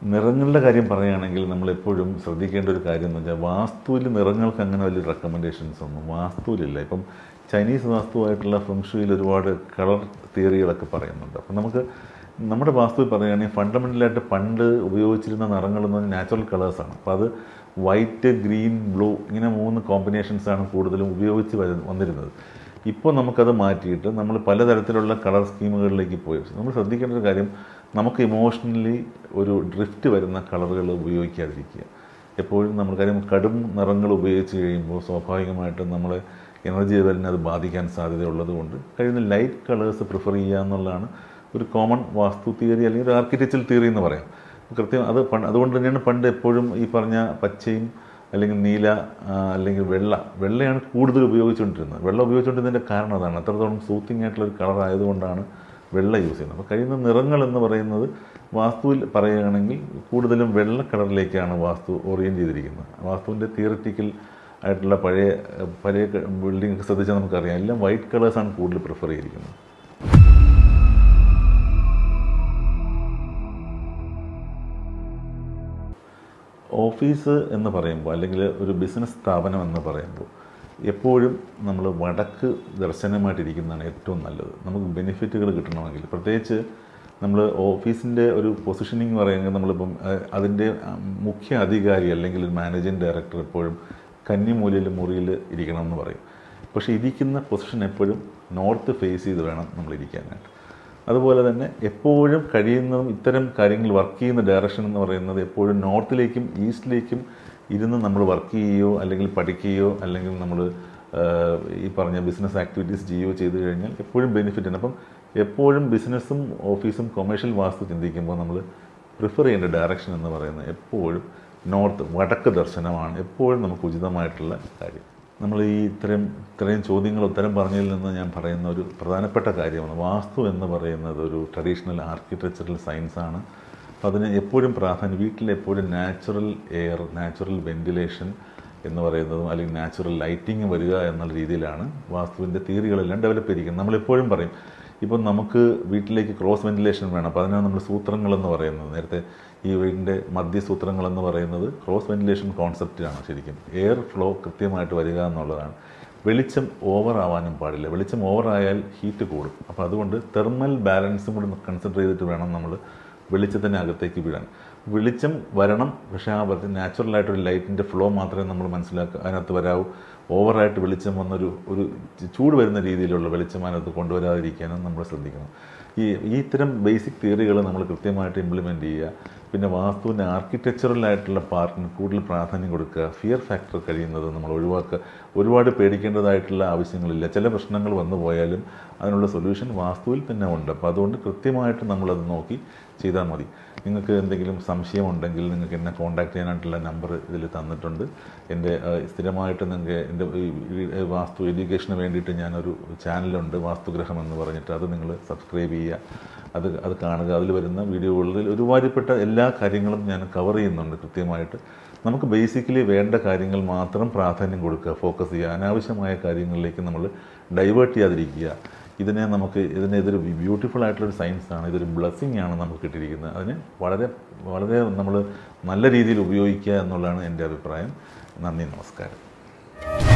നിറങ്ങളുടെ കാര്യം പറയുകയാണെങ്കിൽ നമ്മൾ എപ്പോഴും ശ്രദ്ധിക്കേണ്ട ഒരു കാര്യം എന്ന് വെച്ചാൽ വാസ്തുവിൽ നിറങ്ങൾക്ക് അങ്ങനെ വലിയ റെക്കമെൻഡേഷൻസ് ഒന്നും വാസ്തുവിലില്ല ഇപ്പം ചൈനീസ് വാസ്തുവായിട്ടുള്ള ഫെങ്ഷുയിൽ ഒരുപാട് കളർ തിയറികളൊക്കെ പറയുന്നുണ്ട് അപ്പം നമുക്ക് നമ്മുടെ വാസ്തുവിൽ പറയുകയാണെങ്കിൽ ഫണ്ടമെൻ്റലായിട്ട് പണ്ട് ഉപയോഗിച്ചിരുന്ന നിറങ്ങളെന്ന് പറഞ്ഞാൽ നാച്ചുറൽ കളേഴ്സാണ് അപ്പോൾ അത് വൈറ്റ് ഗ്രീൻ ബ്ലൂ ഇങ്ങനെ മൂന്ന് കോമ്പിനേഷൻസാണ് കൂടുതലും ഉപയോഗിച്ച് വരു- വന്നിരുന്നത് ഇപ്പോൾ നമുക്കത് മാറ്റിയിട്ട് നമ്മൾ പലതരത്തിലുള്ള കളർ സ്കീമുകളിലേക്ക് പോയി നമ്മൾ ശ്രദ്ധിക്കേണ്ട ഒരു കാര്യം നമുക്ക് ഇമോഷണലി ഒരു ഡ്രിഫ്റ്റ് വരുന്ന കളറുകൾ ഉപയോഗിക്കാതിരിക്കുക എപ്പോഴും നമ്മൾ കാര്യം കടും നിറങ്ങൾ ഉപയോഗിച്ച് കഴിയുമ്പോൾ സ്വാഭാവികമായിട്ടും നമ്മളെ എനർജി ലെവലിനെ അത് ബാധിക്കാൻ സാധ്യതയുള്ളത് കൊണ്ട് കഴിയുന്ന ലൈറ്റ് കളേഴ്സ് പ്രിഫർ ചെയ്യുക എന്നുള്ളതാണ് ഒരു കോമൺ വാസ്തു തിയറി അല്ലെങ്കിൽ ഒരു ആർക്കിടെക്ചർ തിയറി എന്ന് പറയാം കൃത്യം അത് പണ്ട് അതുകൊണ്ട് തന്നെയാണ് പണ്ട് എപ്പോഴും ഈ പറഞ്ഞ പച്ചയും അല്ലെങ്കിൽ നീല ആ, അല്ലെങ്കിൽ വെള്ള വെള്ളയാണ് കൂടുതൽ ഉപയോഗിച്ചുകൊണ്ടിരുന്നത് വെള്ള ഉപയോഗിച്ചുകൊണ്ടിരുന്നതിൻ്റെ കാരണം അതാണ് അത്രത്തോളം സൂത്തിങ് ആയിട്ടുള്ള ഒരു കളർ ആയതുകൊണ്ടാണ് വെള്ള യൂസ് ചെയ്യുന്നത് അപ്പോൾ കഴിയുന്ന നിറങ്ങൾ എന്ന് പറയുന്നത് വാസ്തുവിൽ പറയുകയാണെങ്കിൽ കൂടുതലും വെള്ള കളറിലേക്കാണ് വാസ്തു ഓറിയൻറ്റ് ചെയ്തിരിക്കുന്നത് വാസ്തുവിൻ്റെ തിയററ്റിക്കൽ ആയിട്ടുള്ള പഴയ പഴയ ബിൽഡിംഗ് ശ്രദ്ധിച്ചാൽ നമുക്കറിയാം എല്ലാം വൈറ്റ് കളേഴ്സാണ് കൂടുതൽ പ്രിഫർ ചെയ്തിരിക്കുന്നത് ഓഫീസ് എന്ന് പറയുമ്പോൾ അല്ലെങ്കിൽ ഒരു ബിസിനസ് സ്ഥാപനം എന്ന് പറയുമ്പോൾ എപ്പോഴും നമ്മൾ വടക്ക് ദർശനമായിട്ടിരിക്കുന്നതാണ് ഏറ്റവും നല്ലത് നമുക്ക് ബെനിഫിറ്റുകൾ കിട്ടണമെങ്കിൽ പ്രത്യേകിച്ച് നമ്മൾ ഓഫീസിൻ്റെ ഒരു പൊസിഷനിങ് പറയുന്നത് നമ്മളിപ്പം അഹ്, അതിൻ്റെ അഹ്, മുഖ്യ അധികാരി അല്ലെങ്കിൽ ഒരു മാനേജിങ് ഡയറക്ടർ എപ്പോഴും കന്നിമൂലയിൽ മുറിയിൽ ഇരിക്കണം എന്ന് പറയും പക്ഷേ ഇരിക്കുന്ന പൊസിഷൻ എപ്പോഴും നോർത്ത് ഫേസ് ചെയ്ത് വേണം നമ്മൾ ഇരിക്കാനായിട്ട് അതുപോലെ തന്നെ എപ്പോഴും കഴിയുന്നതും ഇത്തരം കാര്യങ്ങൾ വർക്ക് ചെയ്യുന്ന ഡയറക്ഷൻ എന്ന് പറയുന്നത് എപ്പോഴും നോർത്തിലേക്കും ഈസ്റ്റിലേക്കും ഇരുന്ന് നമ്മൾ വർക്ക് ചെയ്യുകയോ അല്ലെങ്കിൽ പഠിക്കുകയോ അല്ലെങ്കിൽ നമ്മൾ ഈ പറഞ്ഞ ബിസിനസ് ആക്ടിവിറ്റീസ് ചെയ്യുകയോ ചെയ്തു കഴിഞ്ഞാൽ എപ്പോഴും ബെനിഫിറ്റ് ആണ് അപ്പം എപ്പോഴും ബിസിനസ്സും ഓഫീസും കൊമേഴ്ഷ്യൽ വാസ്തു ചിന്തിക്കുമ്പോൾ നമ്മൾ പ്രിഫർ ചെയ്യേണ്ട ഡയറക്ഷൻ എന്ന് പറയുന്നത് എപ്പോഴും നോർത്ത് വടക്ക് ദർശനമാണ് എപ്പോഴും നമുക്ക് ഉചിതമായിട്ടുള്ള കാര്യം നമ്മൾ ഈ ഇത്രയും ഇത്രയും ചോദ്യങ്ങൾ ഉത്തരം പറഞ്ഞതിൽ നിന്ന് ഞാൻ പറയുന്ന ഒരു പ്രധാനപ്പെട്ട കാര്യമാണ് വാസ്തു എന്ന് പറയുന്നത് ഒരു ട്രഡീഷണൽ ആർക്കിടെക്ചറൽ സയൻസാണ് അപ്പോൾ അതിന് എപ്പോഴും പ്രാധാന്യം വീട്ടിൽ എപ്പോഴും നാച്ചുറൽ എയർ നാച്ചുറൽ വെന്റിലേഷൻ എന്ന് പറയുന്നതും അല്ലെങ്കിൽ നാച്ചുറൽ ലൈറ്റിംഗ് വരിക എന്നുള്ള രീതിയിലാണ് വാസ്തുവിൻ്റെ തിയറികളെല്ലാം ഡെവലപ്പ് ചെയ്തിരിക്കുന്നത് നമ്മളെപ്പോഴും പറയും ഇപ്പം നമുക്ക് വീട്ടിലേക്ക് ക്രോസ് വെന്റിലേഷൻ വേണം അപ്പോൾ അതിനാണ് നമ്മൾ സൂത്രങ്ങൾ എന്ന് പറയുന്നത് നേരത്തെ ഈ വീടിൻ്റെ മധ്യസൂത്രങ്ങൾ എന്ന് പറയുന്നത് ക്രോസ് വെന്റിലേഷൻ കോൺസെപ്റ്റാണ് ശരിക്കും എയർ ഫ്ലോ കൃത്യമായിട്ട് വരിക എന്നുള്ളതാണ് വെളിച്ചം ഓവർ ആവാനും പാടില്ല വെളിച്ചം ഓവർ ആയാൽ ഹീറ്റ് കൂടും അപ്പോൾ അതുകൊണ്ട് തെർമൽ ബാലൻസും കൂടി കൺസിഡർ ചെയ്തിട്ട് വേണം നമ്മൾ വെളിച്ചത്തിൻ്റെ അകത്തേക്ക് വിടാൻ വെളിച്ചം വരണം പക്ഷേ ആ നാച്ചുറലായിട്ടൊരു ലൈറ്റിൻ്റെ ഫ്ലോ മാത്രമേ നമ്മൾ മനസ്സിലാക്കുക അതിനകത്ത് വരാവൂ ഓവറായിട്ട് വെളിച്ചം വന്നൊരു ഒരു ചൂട് വരുന്ന രീതിയിലുള്ള വെളിച്ചം അതിനകത്ത് കൊണ്ടുവരാതിരിക്കാനും നമ്മൾ ശ്രദ്ധിക്കണം ഈ ഈ ഇത്തരം ബേസിക് തിയറികൾ നമ്മൾ കൃത്യമായിട്ട് ഇംപ്ലിമെൻറ്റ് ചെയ്യുക പിന്നെ വാസ്തുവിൻ്റെ ആർക്കിടെക്ചറലായിട്ടുള്ള പാർട്ടിന് കൂടുതൽ പ്രാധാന്യം കൊടുക്കുക ഫിയർ ഫാക്ടർ കഴിയുന്നത് നമ്മൾ ഒഴിവാക്കുക ഒരുപാട് പേടിക്കേണ്ടതായിട്ടുള്ള ആവശ്യങ്ങളില്ല ചില പ്രശ്നങ്ങൾ വന്നു പോയാലും അതിനുള്ള സൊല്യൂഷൻ വാസ്തുവിൽ തന്നെ ഉണ്ട് അപ്പോൾ അതുകൊണ്ട് കൃത്യമായിട്ട് നമ്മളത് നോക്കി ചെയ്താൽ മതി നിങ്ങൾക്ക് എന്തെങ്കിലും സംശയമുണ്ടെങ്കിൽ നിങ്ങൾക്ക് എന്നെ കോൺടാക്ട് ചെയ്യാനായിട്ടുള്ള നമ്പർ ഇതിൽ തന്നിട്ടുണ്ട് എൻ്റെ ആ, സ്ഥിരമായിട്ട് നിങ്ങൾക്ക് എൻ്റെ ഈ ഈ വാസ്തു എഡ്യൂക്കേഷന് വേണ്ടിയിട്ട് ഞാനൊരു ചാനലുണ്ട് വാസ്തുഗ്രഹം എന്ന് പറഞ്ഞിട്ട് അത് നിങ്ങൾ സബ്സ്ക്രൈബ് ചെയ്യുക അത് അത് കാണുക അതിൽ വരുന്ന വീഡിയോകളിൽ ഒരുമാതിരിപ്പെട്ട എല്ലാ കാര്യങ്ങളും ഞാൻ കവർ ചെയ്യുന്നുണ്ട് കൃത്യമായിട്ട് നമുക്ക് ബേസിക്കലി വേണ്ട കാര്യങ്ങൾ മാത്രം പ്രാധാന്യം കൊടുക്കുക ഫോക്കസ് ചെയ്യുക അനാവശ്യമായ കാര്യങ്ങളിലേക്ക് നമ്മൾ ഡൈവേർട്ട് ചെയ്യാതിരിക്കുക ഇതിനെ നമുക്ക് ഇതിനെ ഇതൊരു ബ്യൂട്ടിഫുൾ ആയിട്ടുള്ളൊരു സയൻസാണ് ഇതൊരു ബ്ലെസ്സിങ് ആണ് നമുക്ക് കിട്ടിയിരിക്കുന്നത് അതിനെ വളരെ വളരെ നമ്മൾ നല്ല രീതിയിൽ ഉപയോഗിക്കുക എന്നുള്ളതാണ് എൻ്റെ അഭിപ്രായം നന്ദി നമസ്കാരം